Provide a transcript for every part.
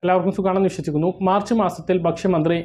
എല്ലാവർക്കും സുഖമാണെന്ന് വിശ്വസിക്കുന്നു മാർച്ച് മാസത്തിൽ ഭക്ഷ്യമന്ത്രി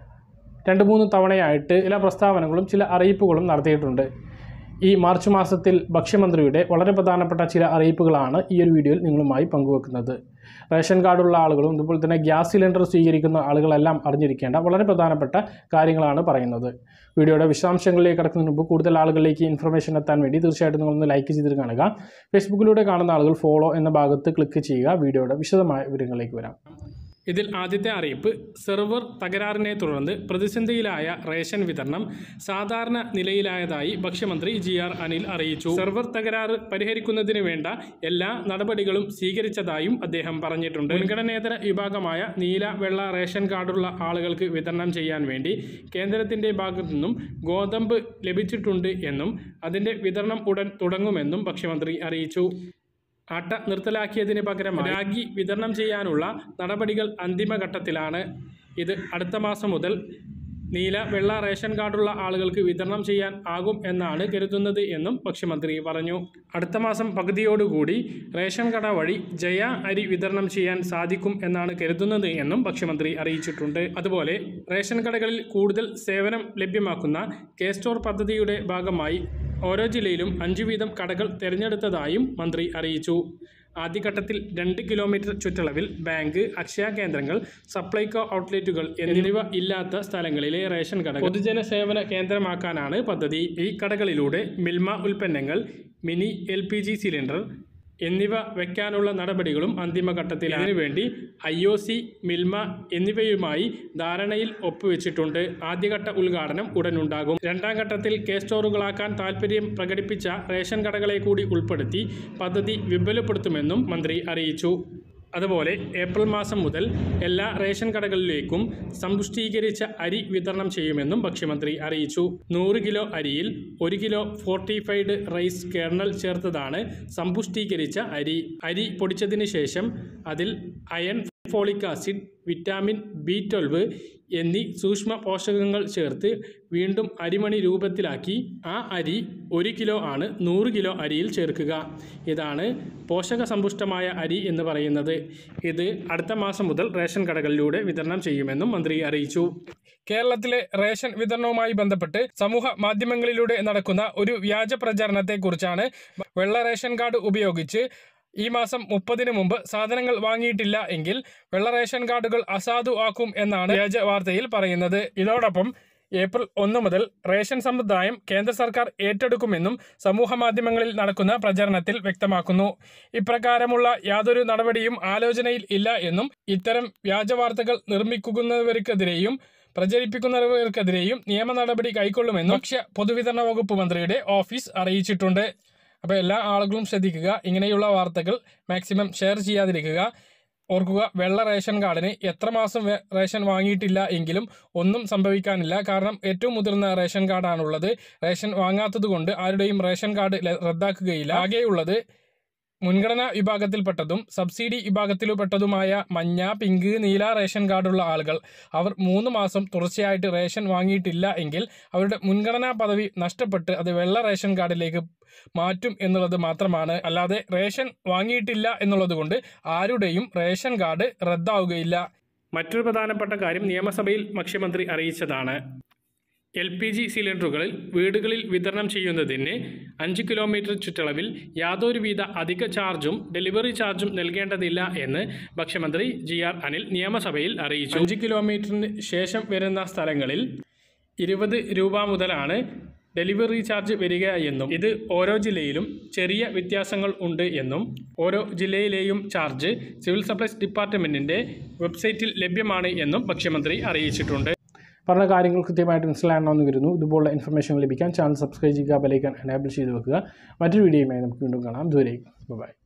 രണ്ട് മൂന്ന് തവണയായിട്ട് ചില പ്രസ്താവനകളും ചില അറിയിപ്പുകളും നടത്തിയിട്ടുണ്ട് ഈ മാർച്ച് മാസത്തിൽ ഭക്ഷ്യമന്ത്രിയുടെ വളരെ പ്രധാനപ്പെട്ട ചില അറിയിപ്പുകളാണ് ഈ ഒരു വീഡിയോയിൽ നിങ്ങളുമായി പങ്കുവെക്കുന്നത് റേഷൻ കാർഡുള്ള ആളുകളും അതുപോലെ തന്നെ ഗ്യാസ് സിലിണ്ടർ സ്വീകരിക്കുന്ന ആളുകളെല്ലാം അറിഞ്ഞിരിക്കേണ്ട വളരെ പ്രധാനപ്പെട്ട കാര്യങ്ങളാണ് പറയുന്നത് വീഡിയോയുടെ വിശദാംശങ്ങളിലേക്ക് കടക്കുന്നതിന് മുമ്പ് കൂടുതൽ ആളുകളിലേക്ക് ഇൻഫർമേഷൻ എത്താൻ വേണ്ടി തീർച്ചയായിട്ടും നിങ്ങളൊന്ന് ലൈക്ക് ചെയ്തിട്ട് കാണുക ഫേസ്ബുക്കിലൂടെ കാണുന്ന ആളുകൾ ഫോളോ എന്ന ഭാഗത്ത് ക്ലിക്ക് ചെയ്യുക വീഡിയോയുടെ വിശദമായ വിവരങ്ങളിലേക്ക് വരാം ഇതിൽ ആദ്യത്തെ അറിയിപ്പ് സെർവർ തകരാറിനെ തുടർന്ന് പ്രതിസന്ധിയിലായ റേഷൻ വിതരണം സാധാരണ നിലയിലായതായി ഭക്ഷ്യമന്ത്രി ജി ആർ അനിൽ അറിയിച്ചു സെർവർ തകരാറ് പരിഹരിക്കുന്നതിന് വേണ്ട എല്ലാ നടപടികളും സ്വീകരിച്ചതായും അദ്ദേഹം പറഞ്ഞിട്ടുണ്ട് മുൻഗണനേതര വിഭാഗമായ നീല വെള്ള റേഷൻ കാർഡുള്ള ആളുകൾക്ക് വിതരണം ചെയ്യാൻ വേണ്ടി കേന്ദ്രത്തിന്റെ ഭാഗത്തു നിന്നും ഗോതമ്പ് ലഭിച്ചിട്ടുണ്ട് എന്നും അതിന്റെ വിതരണം ഉടൻ തുടങ്ങുമെന്നും ഭക്ഷ്യമന്ത്രി അറിയിച്ചു ആട്ട നിർത്തലാക്കിയതിന് പകരം രാഗി വിതരണം ചെയ്യാനുള്ള നടപടികൾ അന്തിമഘട്ടത്തിലാണ് ഇത് അടുത്ത മാസം മുതൽ നീല വെള്ള റേഷൻ കാർഡുള്ള ആളുകൾക്ക് വിതരണം ചെയ്യാൻ ആകും എന്നാണ് കരുതുന്നത് എന്നും ഭക്ഷ്യമന്ത്രി പറഞ്ഞു അടുത്ത മാസം പകുതിയോടുകൂടി റേഷൻ കട വഴി ജയ അരി വിതരണം ചെയ്യാൻ സാധിക്കും എന്നാണ് കരുതുന്നത് എന്നും ഭക്ഷ്യമന്ത്രി അറിയിച്ചിട്ടുണ്ട് അതുപോലെ റേഷൻ കടകളിൽ കൂടുതൽ സേവനം ലഭ്യമാക്കുന്ന കെ സ്റ്റോർ പദ്ധതിയുടെ ഭാഗമായി ഓരോ ജില്ലയിലും അഞ്ചു വീതം കടകൾ തിരഞ്ഞെടുത്തതായും മന്ത്രി അറിയിച്ചു ആദ്യഘട്ടത്തിൽ രണ്ട് കിലോമീറ്റർ ചുറ്റളവിൽ ബാങ്ക് അക്ഷയ കേന്ദ്രങ്ങൾ സപ്ലൈകോ ഔട്ട്ലെറ്റുകൾ എന്നിവ ഇല്ലാത്ത സ്ഥലങ്ങളിലെ റേഷൻ കടകൾ പൊതുജന സേവന കേന്ദ്രമാക്കാനാണ് പദ്ധതി ഈ കടകളിലൂടെ മിൽമ ഉൽപ്പന്നങ്ങൾ mini L P G cylinder എന്നിവ വയ്ക്കാനുള്ള നടപടികളും അന്തിമഘട്ടത്തിൽ അതിനുവേണ്ടി ഐ ഒ സി മിൽമ എന്നിവയുമായി ധാരണയിൽ ഒപ്പുവെച്ചിട്ടുണ്ട് ആദ്യഘട്ട ഉദ്ഘാടനം ഉടനുണ്ടാകും രണ്ടാം ഘട്ടത്തിൽ കെ സ്റ്റോറുകളാക്കാൻ താൽപ്പര്യം പ്രകടിപ്പിച്ച റേഷൻ കടകളെ കൂടി ഉൾപ്പെടുത്തി പദ്ധതി വിപുലപ്പെടുത്തുമെന്നും മന്ത്രി അറിയിച്ചു അതുപോലെ ഏപ്രിൽ മാസം മുതൽ എല്ലാ റേഷൻ കടകളിലേക്കും സമ്പുഷ്ടീകരിച്ച അരി വിതരണം ചെയ്യുമെന്നും ഭക്ഷ്യമന്ത്രി അറിയിച്ചു നൂറ് കിലോ അരിയിൽ ഒരു കിലോ ഫോർട്ടിഫൈഡ് റൈസ് കേർണൽ ചേർത്തതാണ് സമ്പുഷ്ടീകരിച്ച അരി അരി പൊടിച്ചതിന് ശേഷം അതിൽ iron folic acid vitamin B twelve എന്നീ സൂക്ഷ്മ പോഷകങ്ങൾ ചേർത്ത് വീണ്ടും അരിമണി രൂപത്തിലാക്കി ആ അരി ഒരു കിലോ ആണ് നൂറ് കിലോ അരിയിൽ ചേർക്കുക ഇതാണ് പോഷക സമ്പുഷ്ടമായ അരി എന്ന് പറയുന്നത് ഇത് അടുത്ത മാസം മുതൽ റേഷൻ കടകളിലൂടെ വിതരണം ചെയ്യുമെന്നും മന്ത്രി അറിയിച്ചു കേരളത്തിലെ റേഷൻ വിതരണവുമായി ബന്ധപ്പെട്ട് സമൂഹ മാധ്യമങ്ങളിലൂടെ നടക്കുന്ന ഒരു വ്യാജ പ്രചാരണത്തെക്കുറിച്ചാണ് വെള്ള റേഷൻ കാർഡ് ഉപയോഗിച്ച് ഈ മാസം മുപ്പതിന് മുമ്പ് സാധനങ്ങൾ വാങ്ങിയിട്ടില്ല എങ്കിൽ വെള്ള റേഷൻ കാർഡുകൾ അസാധു ആക്കും എന്നാണ് വ്യാജ വാർത്തയിൽ പറയുന്നത് ഇതോടൊപ്പം ഏപ്രിൽ ഒന്ന് മുതൽ റേഷൻ സമ്പ്രദായം കേന്ദ്ര സർക്കാർ ഏറ്റെടുക്കുമെന്നും സമൂഹ മാധ്യമങ്ങളിൽ നടക്കുന്ന പ്രചരണത്തിൽ വ്യക്തമാക്കുന്നു ഇപ്രകാരമുള്ള യാതൊരു നടപടിയും ആലോചനയിൽ ഇല്ല എന്നും ഇത്തരം വ്യാജ വാർത്തകൾ നിർമ്മിക്കുന്നവർക്കെതിരെയും പ്രചരിപ്പിക്കുന്നവർക്കെതിരെയും നിയമ നടപടി കൈക്കൊള്ളുമെന്നും ഭക്ഷ്യ പൊതുവിതരണ വകുപ്പ് മന്ത്രിയുടെ ഓഫീസ് അറിയിച്ചിട്ടുണ്ട് അപ്പോൾ എല്ലാ ആളുകളും ശ്രദ്ധിക്കുക ഇങ്ങനെയുള്ള വാർത്തകൾ മാക്സിമം ഷെയർ ചെയ്യാതിരിക്കുക ഓർക്കുക വെള്ള റേഷൻ കാർഡിന് എത്ര മാസം വേ- റേഷൻ വാങ്ങിയിട്ടില്ല എങ്കിലും ഒന്നും സംഭവിക്കാനില്ല കാരണം ഏറ്റവും മുതിർന്ന റേഷൻ കാർഡാണുള്ളത് റേഷൻ വാങ്ങാത്തത് കൊണ്ട് ആരുടെയും റേഷൻ കാർഡ് ല- റദ്ദാക്കുകയില്ല ആകെയുള്ളത് മുൻഗണനാ വിഭാഗത്തിൽപ്പെട്ടതും സബ്സിഡി വിഭാഗത്തിൽപ്പെട്ടതുമായ മഞ്ഞ പിങ്ക് നീല റേഷൻ കാർഡുള്ള ആളുകൾ അവർ മൂന്ന് മാസം തുടർച്ചയായിട്ട് റേഷൻ വാങ്ങിയിട്ടില്ല എങ്കിൽ അവരുടെ മുൻഗണനാ പദവി നഷ്ടപ്പെട്ട് അത് വെള്ള റേഷൻ കാർഡിലേക്ക് മാറ്റും എന്നുള്ളത് മാത്രമാണ് അല്ലാതെ റേഷൻ വാങ്ങിയിട്ടില്ല എന്നുള്ളത് കൊണ്ട് ആരുടെയും റേഷൻ കാർഡ് റദ്ദാവുകയില്ല മറ്റൊരു പ്രധാനപ്പെട്ട കാര്യം നിയമസഭയിൽ മുഖ്യമന്ത്രി അറിയിച്ചതാണ് എൽ പി ജി സിലിണ്ടറുകളിൽ വീടുകളിൽ വിതരണം ചെയ്യുന്നതിന് അഞ്ച് കിലോമീറ്റർ ചുറ്റളവിൽ യാതൊരുവിധ അധിക ചാർജും ഡെലിവറി ചാർജും നൽകേണ്ടതില്ല എന്ന് ഭക്ഷ്യമന്ത്രി ജി ആർ അനിൽ നിയമസഭയിൽ അറിയിച്ചു അഞ്ച് കിലോമീറ്ററിന് ശേഷം വരുന്ന സ്ഥലങ്ങളിൽ ഇരുപത് രൂപ മുതലാണ് ഡെലിവറി ചാർജ് വരിക എന്നും ഇത് ഓരോ ജില്ലയിലും ചെറിയ വ്യത്യാസങ്ങൾ ഉണ്ട് എന്നും ഓരോ ജില്ലയിലെയും ചാർജ് സിവിൽ സപ്ലൈസ് ഡിപ്പാർട്ട്മെൻറ്റിൻ്റെ വെബ്സൈറ്റിൽ ലഭ്യമാണ് എന്നും ഭക്ഷ്യമന്ത്രി അറിയിച്ചിട്ടുണ്ട് പറഞ്ഞ കാര്യങ്ങൾ കൃത്യമായിട്ട് മനസ്സിലാകണമെന്ന് വരുന്നു ഇതുപോലുള്ള ഇൻഫർമേഷൻ ലഭിക്കാൻ ചാനൽ സബ്സ്ക്രൈബ് ചെയ്യുക ബെലൈക്കൺ എനേബിൾ ചെയ്ത് വെക്കുക മറ്റൊരു വീഡിയോയുമായി നമുക്ക് വീണ്ടും കാണാം ദൂരേക്ക് ബൈ